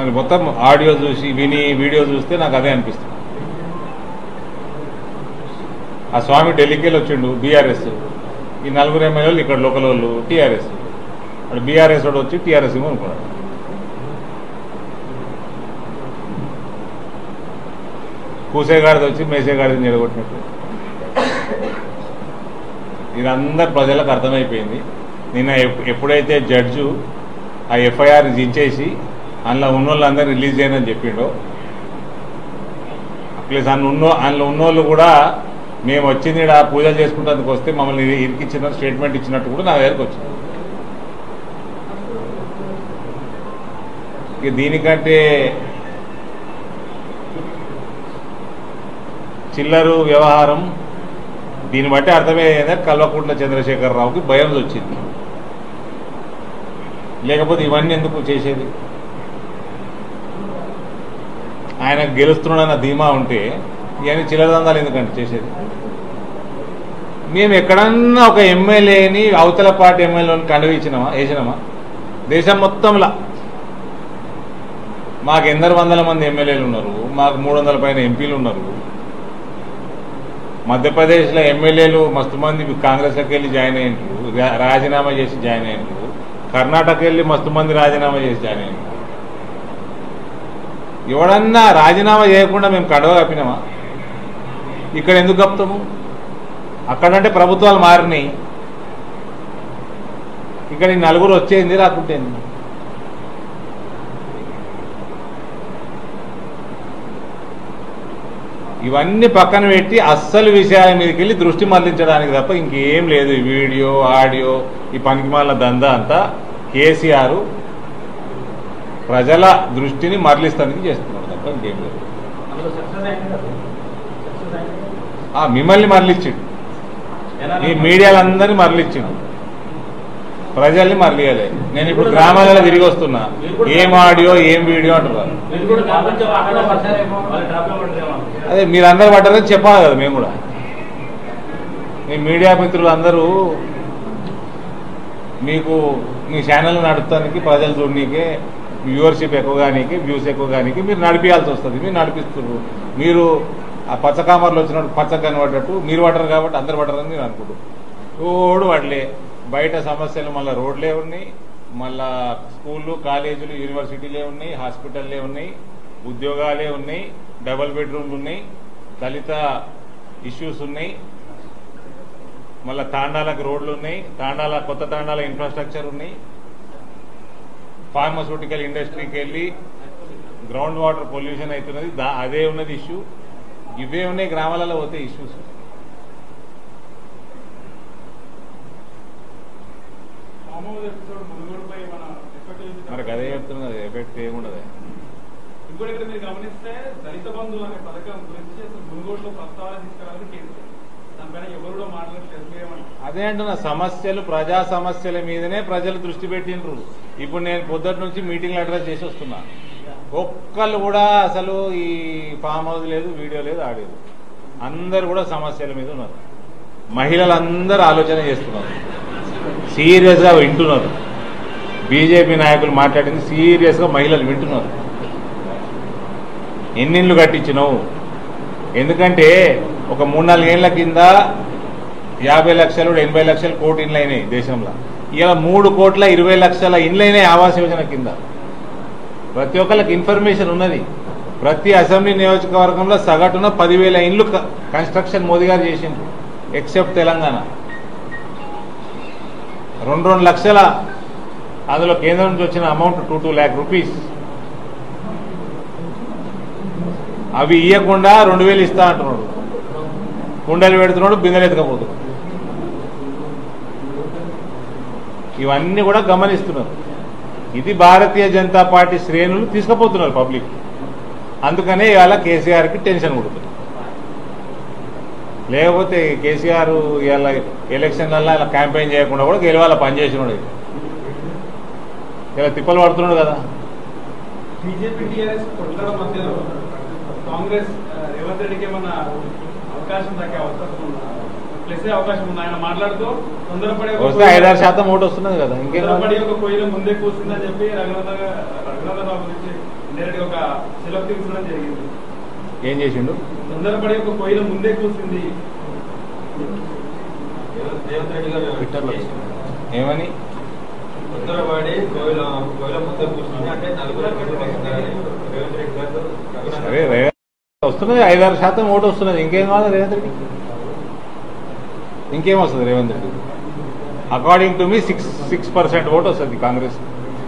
నాకు మొత్తం ఆడియో చూసి విని వీడియో చూస్తే నాకు అదే అనిపిస్తుంది ఆ స్వామి ఢిల్లీకి వెళ్ళి వచ్చిండు బీఆర్ఎస్ ఈ నలుగురు ఎమ్మెల్యేలు ఇక్కడ లోకల్ వాళ్ళు టీఆర్ఎస్ అక్కడ బీఆర్ఎస్ వాడు వచ్చి టీఆర్ఎస్ అనుకున్నాడు కూసేగాడిది వచ్చి మేసేగాడిది నిలగొట్టినట్టు ఇదందరు ప్రజలకు అర్థమైపోయింది నిన్న ఎప్- ఎప్పుడైతే జడ్జు ఆ ఎఫ్ఐఆర్ దించేసి అందులో ఉన్న వాళ్ళందరూ రిలీజ్ చేయనని చెప్పిండో ప్లస్ అందులో ఉన్న అందులో ఉన్నోళ్ళు కూడా మేము వచ్చింది ఈడ పూజలు చేసుకుంటందుకు వస్తే మమ్మల్ని ఇరికిచ్చిన స్టేట్మెంట్ ఇచ్చినట్టు కూడా నా దగ్గరకు వచ్చింది ఇక దీనికంటే చిల్లరు వ్యవహారం దీన్ని బట్టి అర్థమయ్యేదా కల్వకుంట్ల చంద్రశేఖరరావుకి భయం వచ్చింది లేకపోతే ఇవన్నీ ఎందుకు చేసేది ఆయన గెలుస్తున్నాడన్న ధీమా ఉంటే ఇవన్నీ చిల్లర దందాలు ఎందుకంటే చేసేది మేము ఎక్కడన్నా ఒక ఎమ్మెల్యేని అవతల పార్టీ ఎమ్మెల్యేని కండవిచ్చినామా వేసినామా దేశం మొత్తంలో మాకు ఎందరు వందల మంది ఎమ్మెల్యేలు ఉన్నారు మాకు మూడు వందల పైన ఎంపీలు ఉన్నారు మధ్యప్రదేశ్లో ఎమ్మెల్యేలు మస్తు మంది కాంగ్రెస్లోకి వెళ్ళి జాయిన్ అయ్యిండ్రు రా- రాజీనామా చేసి జాయిన్ అయ్యిండ్రు కర్ణాటక వెళ్ళి మస్తు మంది రాజీనామా చేసి జాయిన్ అయ్యిండ్రు ఎవడన్నా రాజీనామా చేయకుండా మేము కడవ కప్పినామా ఇక్కడ ఎందుకు కప్తాము అక్కడంటే ప్రభుత్వాలు మారినాయి ఇక్కడ ఈ నలుగురు వచ్చేది రాకుంటేంది ఇవన్నీ పక్కన పెట్టి అస్సలు విషయాల మీదకి వెళ్ళి దృష్టి మళ్లించడానికి తప్ప ఇంకేం లేదు ఈ వీడియో ఆడియో ఈ పనికిమాల దందా అంతా కేసీఆర్ ప్రజల దృష్టిని మరలిస్తానికి చేస్తున్నాడు తప్ప ఇంకేం లేదు అందులో సక్సెస్ అయింది కదా సక్సెస్ అయింది ఆ, మిమ్మల్ని మరలిచ్చిండు ఎలా ఈ మీడియాలందరినీ మరలిచ్చిండు ప్రజల్ని మరలియలే నేను ఇప్పుడు గ్రామాలలో తిరిగి వస్తున్నా ఏం ఆడియో ఏం వీడియో అంటున్నారు మీరు కూడా కాబట్టి అక్కడ పడ్డారేమో వాళ్ళు ట్రాప్ లో పడ్డారేమో అదే మీరు అందరు పడ్డారని చెప్పాలి కదా మేము కూడా మీ మీడియా మిత్రులు అందరూ మీకు మీ ఛానల్ నడుపుతానికి ప్రజలు చూడనీకే వ్యూవర్షిప్ ఎక్కువగానికి వ్యూస్ ఎక్కువగానికి మీరు నడిపించాల్సి వస్తుంది మీరు నడిపిస్తున్నారు మీరు ఆ పచ్చకామర్లు వచ్చినప్పుడు పచ్చ కనబడ్డట్టు మీరు పడరు కాబట్టి అందరు పడరని నేను అనుకుంటున్నాను రోడ్డు పడలే బయట సమస్యలు మళ్ళీ రోడ్లే ఉన్నాయి మళ్ళా స్కూళ్ళు కాలేజీలు యూనివర్సిటీలే ఉన్నాయి హాస్పిటల్లే ఉన్నాయి ఉద్యోగాలే ఉన్నాయి డబుల్ బెడ్రూమ్లు ఉన్నాయి దళిత ఇష్యూస్ ఉన్నాయి మళ్ళా తాండాలకు రోడ్లు ఉన్నాయి తాండాల కొత్త తాండాల ఇన్ఫ్రాస్ట్రక్చర్ ఉన్నాయి ఫార్మస్యూటికల్ ఇండస్ట్రీకి వెళ్ళి గ్రౌండ్ వాటర్ పొల్యూషన్ అవుతున్నది దా అదే ఉన్నది ఇష్యూ ఇవే ఉన్నాయి గ్రామాలలో పోతే ఇష్యూస్ మామూలు ఎపిసోడ్ మునుగోడుపై మన ఎఫెక్ట్ చూపించారు. మరి అదే చెప్తున్నది ఎఫెక్ట్ ఏముండదు ఇంకోటి ఇక్కడ మీరు గమనిస్తే దళిత బంధు అనే పథకం గురించి అసలు మునుగోడులో ప్రస్తావన తీసుకురావాలి కేసీఆర్ దానిపైన ఎవరు కూడా మాట్లాడలేదు మీరేమంటారు అదే అంటున్న సమస్యలు ప్రజా సమస్యల మీదనే ప్రజలు దృష్టి పెట్టిండ్రు ఇప్పుడు నేను పొద్దుటి నుంచి మీటింగ్లు అడ్రస్ చేసి వస్తున్నా ఒక్కళ్ళు కూడా అసలు ఈ ఫామ్ హౌస్ లేదు వీడియో లేదు ఆడియో లేదు. అందరు కూడా సమస్యల మీద ఉన్నారు మహిళలందరూ ఆలోచన చేస్తున్నారు సీరియస్గా వింటున్నారు బీజేపీ నాయకులు మాట్లాడింది సీరియస్గా మహిళలు వింటున్నారు ఎన్నిళ్ళు కట్టించినావు ఎందుకంటే ఒక మూడు నాలుగేళ్ల కింద యాభై లక్షలు ఎనభై లక్షలు కోటి ఇండ్లు అయినాయి దేశంలో ఇలా మూడు కోట్ల ఇరవై లక్షల ఇండ్లు అయినాయి ఆవాస్ యోజన కింద ప్రతి ఒక్కరికి ఇన్ఫర్మేషన్ ఉన్నది ప్రతి అసెంబ్లీ నియోజకవర్గంలో సగటున పదివేల ఇండ్లు క- కన్స్ట్రక్షన్ మోదీ గారు చేసిండ్రు ఎక్సెప్ట్ తెలంగాణ రెండు రెండు లక్షల అందులో కేంద్రం నుంచి వచ్చిన amount two two lakh rupees అవి ఇవ్వకుండా రెండు వేలు ఇస్తా అంటున్నాడు కుండలు పెడుతున్నాడు బిందెలు ఎత్తుకపోతున్నాడు ఇవన్నీ కూడా గమనిస్తున్నారు ఇది భారతీయ జనతా పార్టీ శ్రేణులు తీసుకుపోతున్నారు పబ్లిక్ అందుకనే ఇవాళ కేసీఆర్కి టెన్షన్ కొడుతుంది లేకపోతే కేసీఆర్ ఇవాళ ఎలక్షన్లలో ఇలా క్యాంపెయిన్ చేయకుండా కూడా గెలవాల పనిచేసినాడు ఇది. ఇలా తిప్పలు పడుతున్నాడు కదా బీజేపీ టీఆర్ఎస్ కొట్లాడ మధ్యలో కాంగ్రెస్ ఆ, రేవంత్ రెడ్డికి ఏమన్నా అవకాశం దక్కే అవకాశం ఉందా ప్లస్ అవకాశం ఉంది ఆయన మాట్లాడుతూ తొందరపడే ఒక వస్తే ఐదారు శాతం ఓటు వస్తున్నది కదా ఇంకేం తొందరపడి కావాలి? ఒక కోయిల ముందే కూర్చుందని చెప్పి రఘునందన్ రఘునందన్ రావు గురించి ఇండైరెక్ట్ ఒక సెలవు తీసుకోవడం జరిగింది ఏం చేసిండు తొందరపడి ఒక కోయిల ముందే కూర్చుంది రేవంత్ రెడ్డి గారు ట్విట్టర్లో ఏమని తొందరపడి కోయిల కోయిల ముద్ద కూర్చొని అంటే నలుగురు నలుగురు వస్తున్నారని రేవంత్ రెడ్డి గారు సరే రేవంత్ వస్తున్నది ఐదారు శాతం ఓటు వస్తున్నది ఇంకేం కావాలి రేవంత్ రెడ్డి ఇంకేం వస్తుంది Revanth Reddy according to me six six percent vote వస్తుంది కాంగ్రెస్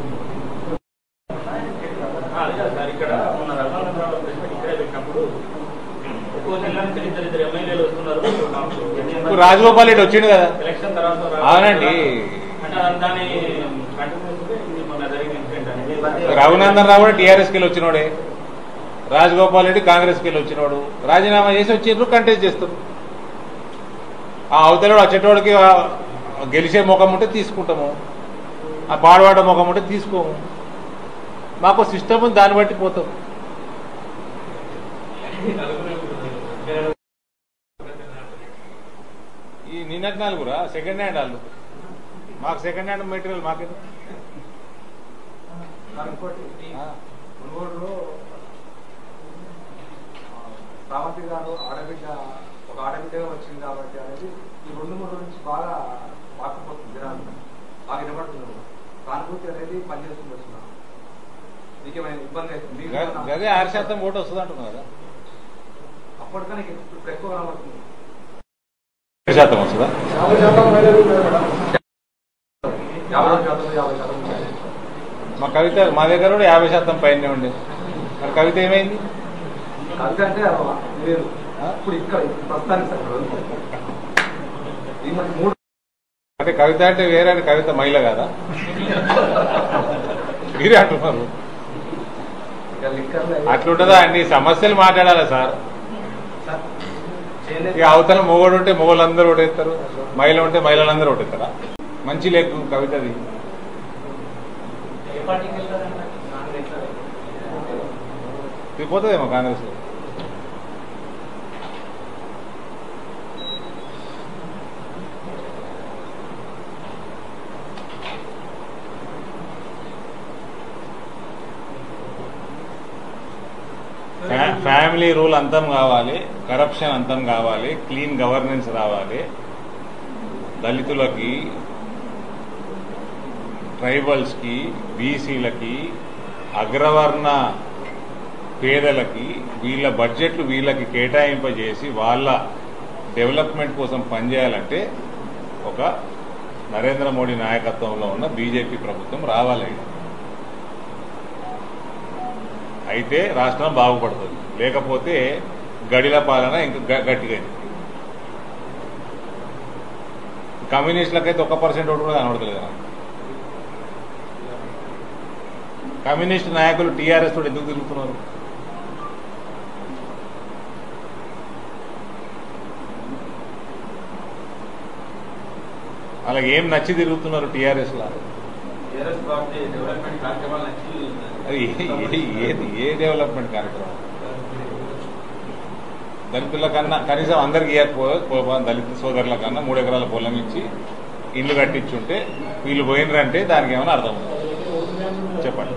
అదే కదా సార్ ఇక్కడ మొన్న రఘునాథరావు ప్రెస్ మీట్ ఇక్కడే పెట్టినప్పుడు ఒక్కో జిల్లా నుంచి ఇద్దరు ఇద్దరు ఎమ్మెల్యేలు వస్తున్నారు ఇప్పుడు రాజగోపాల్ రెడ్డి వచ్చిండు కదా ఎలక్షన్ తర్వాత అవునండి. అంటే దాని కంటిన్యూస్ ఇది మొన్న జరిగిన ఇన్సిడెంట్ అనేది రఘునందన్ రావు కూడా టీఆర్ఎస్కి వెళ్ళి వచ్చినోడే రాజగోపాల్ రెడ్డి కాంగ్రెస్కి వెళ్ళి వచ్చినోడు రాజీనామా చేసి వచ్చిండ్రు కంటెస్ట్ చేస్తారు ఆ అవతల వచ్చేటోడికి ఆ గెలిచే ముఖం ఉంటే తీసుకుంటాము ఆ పాడవాడ ముఖం ఉంటే తీసుకోము మాకు సిస్టమ్ ఉంది దాన్ని బట్టి పోతాం ఈ నిన్నటి నలుగురా సెకండ్ హ్యాండ్ వాళ్ళు మాకు సెకండ్ హ్యాండ్ మెటీరియల్ మాకే ఇంకోటి ఆ. మునుగోడులో రామతి గారు ఆడబిడ్డ ఒక ఆడబిడ్డగా వచ్చింది కాబట్టి అనేది ఈ రెండు మూడు రోజుల నుంచి బాగా వాకపోతుంది జనాలు బాగా వినబడుతుంది సానుభూతి అనేది పనిచేస్తుంది వస్తున్నా మీకు ఏమైనా ఇబ్బంది అవుతుంది మీకు గ- ఏమైనా- గదే ఆరు శాతం ఓటు వస్తుంది అంటున్నారు కదా అప్పటికన్నా ఇప్పుడు ఎక్కువ కనబడుతుంది ఆరు శాతం వస్తుందా యాభై శాతం మహిళలు యాభై శాతం యాభై శాతం ఉన్నాయి. మా కవిత మా దగ్గర కూడా యాభై శాతం పైనే ఉండే మరి కవిత ఏమైంది కవిత అంటే లేదు ఆ? ఇప్పుడు ఇక్కడ ప్రస్తుతానికి సార్ ఈ మధ్య మూడు అంటే కవిత అంటే వేరే అని కవిత మహిళ కదా మీరే అంటున్నారు ఇక లిక్కర్లు అట్లుంటుందా అండి సమస్యలు మాట్లాడాలి సార్ సార్, చేయలేదు. ఇక అవతల మొగోడు ఉంటే మొగోళ్ళందరూ ఓటేస్తారు మహిళ ఉంటే మహిళలందరూ ఓటేస్తారా మంచి లెక్కు కవితది ఏ పార్టీకి వెళ్తారంటే కాంగ్రెస్ ఇది పోతుందేమో కాంగ్రెస్ ఫ్యా- ఫ్యామిలీ రూల్ అంతం కావాలి కరప్షన్ అంతం కావాలి క్లీన్ గవర్నెన్స్ రావాలి దళితులకి ట్రైబల్స్కి బీసీలకి అగ్రవర్ణ పేదలకి వీళ్ళ బడ్జెట్లు వీళ్ళకి కేటాయింపజేసి వాళ్ళ డెవలప్మెంట్ కోసం పనిచేయాలంటే ఒక నరేంద్ర మోడీ నాయకత్వంలో ఉన్న బీజేపీ ప్రభుత్వం రావాలి అయితే రాష్ట్రం బాగుపడుతుంది లేకపోతే గడిల పాలన ఇంకా గ- గట్టిగా కమ్యూనిస్టులకైతే ఒక పర్సెంట్ ఓటు కూడా కనబడతలేదు నాకు కమ్యూనిస్ట్ నాయకులు టీఆర్ఎస్ తోటి ఎందుకు తిరుగుతున్నారు అలాగే ఏం నచ్చి తిరుగుతున్నారు టీఆర్ఎస్ లా టీఆర్ఎస్ పార్టీ డెవలప్మెంట్ కార్యక్రమాలు నచ్చి అది ఏ- ఏ- ఏది ఏ డెవలప్మెంట్ కార్యక్రమం దళితుల కన్నా కనీసం అందరికి ఇవ్వకపో దళిత సోదరుల కన్నా మూడు ఎకరాల పొలం ఇచ్చి ఇల్లు కట్టించుంటే వీళ్ళు పోయినరంటే దానికి ఏమైనా అర్థం ఉంది చెప్పండి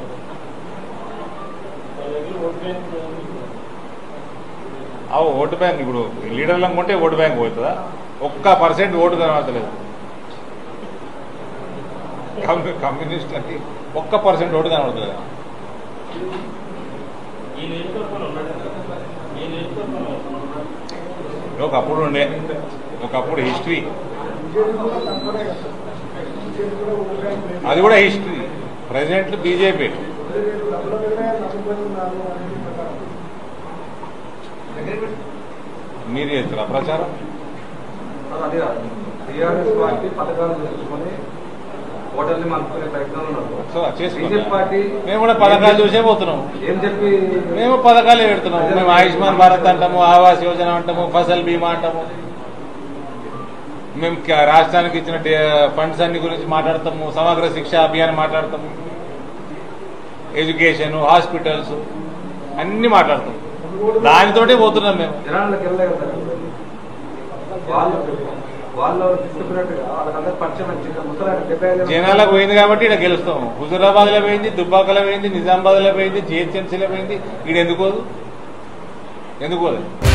ఆ ఓటు బ్యాంక్ ఇప్పుడు లీడర్లను కొంటే ఓటు బ్యాంక్ పోతుందా ఒక్క పర్సెంట్ ఓటు కనబడతలేదు కమ్యూ- కమ్యూనిస్టులకి ఒక్క పర్సెంట్ ఓటు కనబడతలేదు ఈ నియోజకవర్గంలో ఉన్నాడు కదా. ఈ నియోజకవర్గంలో ఒకప్పుడు ఉండే ఒకప్పుడు హిస్టరీ అది కూడా హిస్టరీ ప్రజెంట్ బీజేపీ మీరు చేస్తారా ప్రచారం అది కాదు టీఆర్ఎస్ పార్టీ పథకాలు చూసుకొని ఓటర్ని మలుపుకునే ప్రయత్నంలో ఉన్నారు సో చేసుకుంటాం బీజేపీ పార్టీ మేము కూడా పథకాలు చూసే పోతున్నాం ఏం చెప్పి మేము పథకాలే పెడుతున్నాం మేము ఆయుష్మాన్ భారత్ అంటాము ఆవాస్ యోజన అంటాము ఫసల్ బీమా అంటాము మేము క- రాష్ట్రానికి ఇచ్చిన ఫండ్స్ అన్ని గురించి మాట్లాడతాము సమగ్ర శిక్ష అభియాన్ మాట్లాడతాము ఎడ్యుకేషన్ హాస్పిటల్స్ అన్ని మాట్లాడతాం దానితోటే పోతున్నాం మేము జనాలకు వెళ్ళలే కదా వాళ్ళు వాళ్ళు తీసుకున్నట్టుగా వాళ్ళకందరూ పరిచయం వచ్చింది ముసలాడు డెబ్బై ఐదు జనాలకు పోయింది కాబట్టి ఇక్కడ గెలుస్తాం హుజురాబాద్ లో పోయింది దుబ్బాకలో పోయింది నిజామాబాద్ లో పోయింది జిహెచ్ఎంసీలో పోయింది ఈడ ఎందుకోదు ఎందుకోదు